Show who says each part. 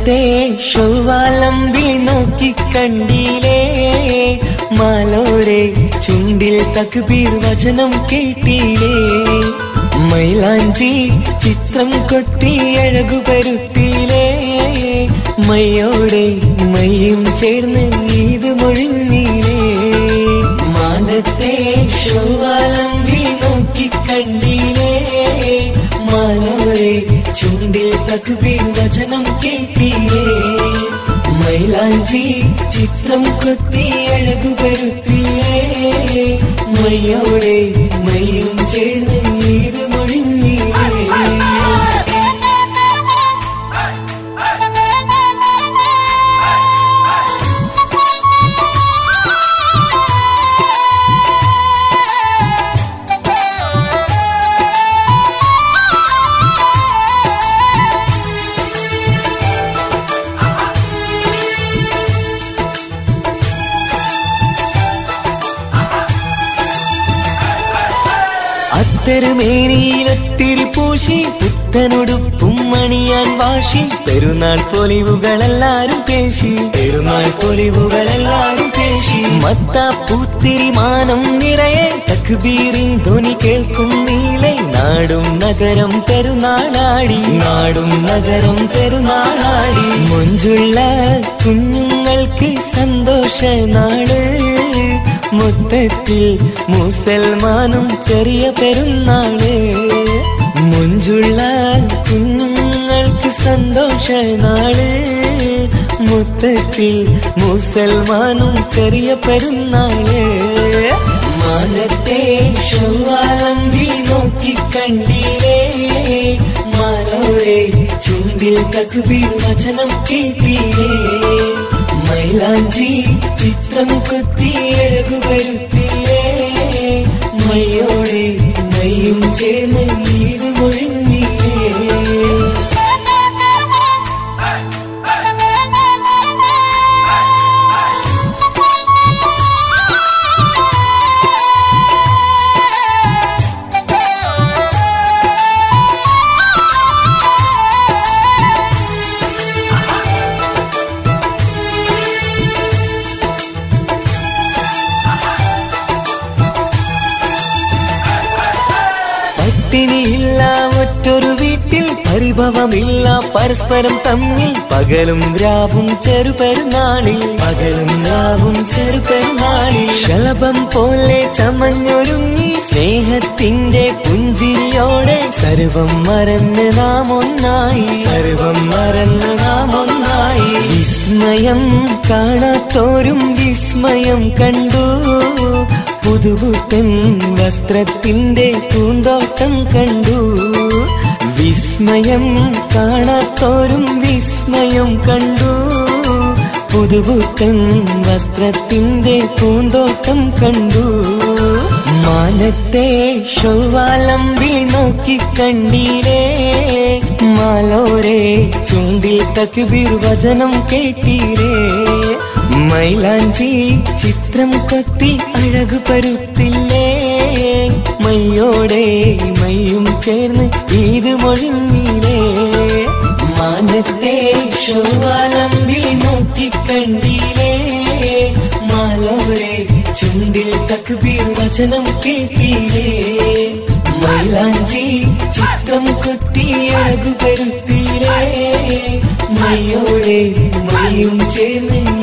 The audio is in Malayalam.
Speaker 1: മാനത്തെ ഷൗവാലമ്പിൽ നോക്കി കണ്ടില്ലേ മാലോരെ ചുണ്ടിൽ തക്ബീർ വചനം കേട്ടില്ലേ മൈലാഞ്ചി ചിത്രം കൊത്തി അഴകു പരുത്തിയിലേ മയ്യോടെ മയ്യും ചേർന്ന് ഈത് മൊഴിഞ്ഞില്ലേ മാനത്തെ ഷൗവാലമ്പിൽ നോക്കി കണ്ടില്ലേ മാലോരെ ചുണ്ടിൽ തക്ബീർ വചനം കേട്ടില്ലേ മൈലാഞ്ചി ചിത്രം കൊത്തി അഴകു പരുത്തിയേ മയ്യോടെ മയ്യും ചേർന്ന് ഈത് മൊഴിഞ്ഞില്ലേ അത്തരമേനിയിലൊത്തിരി പൂശി പുത്തനുടുപ്പും മണിയാൻ വാശി പെരുന്നാൾ പൊലിവുകളെല്ലാരും പേശി പെരുന്നാൾ പൊലിവുകളെല്ലാരും പേശി മത്താപ്പൂത്തിരി മാനം നിറയെ തക്ബീറിൻ ധ്വനി കേൾക്കും നീളെ നാടും നഗരം പെരുന്നാളാടി നാടും നഗരം പെരുന്നാളാടി മൊഞ്ചുള്ള കുഞ്ഞുങ്ങൾക്ക് സന്തോഷ നാള് മൊത്തത്തിൽ മുസൽമാനും ചെറിയ പെരുന്നാള് മുഞ്ചുള്ള കുഞ്ഞുങ്ങൾക്ക് സന്തോഷ നാള് മൊത്തത്തിൽ മുസൽമാനും ചെറിയ പെരുന്നാള് മാനത്തെ ഷൗവാലമ്പി നോക്കി കണ്ടില്ലേ മാലോരെ ചുണ്ടിൽ തക്ബീർ വചനം കേട്ടില്ലേ മൈലാഞ്ചി ചിത്രം കൊത്തി അഴകു വരുത്തിയേ മയ്യോടെ മയ്യും ചേർന്ന് നീത് മൊഴിഞ്ഞിയേ പട്ടിണിയില്ല ഒറ്റൊരു വീട്ടിൽ പരിഭവമില്ല പരസ്പരം തമ്മിൽ പകലും രാവും ചെറുപെരുന്നാളിൽ പകലും രാവും ചെറുപെരുന്നാളിൽ ശലഭം പോലെ ചമഞ്ഞൊരുങ്ങി സ്നേഹത്തിന്റെ പുഞ്ചിരിയോടെ സർവം മറന്ന് നാം ഒന്നായി സർവം മറന്ന് നാം ഒന്നായി വിസ്മയം കാണാത്തോരും വിസ്മയം കണ്ടു പുതുപുത്തൻ വസ്ത്രത്തിന്റെ പൂന്തോട്ടം കണ്ടു വിസ്മയം കാണാത്തോരും വിസ്മയം കണ്ടു പുതുപുത്തൻ വസ്ത്രത്തിന്റെ പൂന്തോട്ടം കണ്ടു മാനത്തെ ഷൗവാലമ്പി നോക്കി കണ്ടില്ലേ മാലോരെ ചുണ്ടിൽ തക്ബീർ വചനം കേട്ടിരേ മൈലാഞ്ചി ചിത്രം കൊത്തി അഴകു പരുത്തില്ലേ മയ്യോടെ മയ്യും ചേർന്ന് ഈത് മൊഴിഞ്ഞില്ലേ മാനത്തെ ഷോവാലമ്പിൽ നോക്കി കണ്ടില്ലേ മാലോരെ ചുണ്ടിൽ തക്ബീർ വചനം കേട്ടില്ലേ മൈലാഞ്ചി ചിത്രം കൊത്തി അഴകു പരുത്തില്ലേ മയ്യോടെ മയ്യും ചേർന്ന്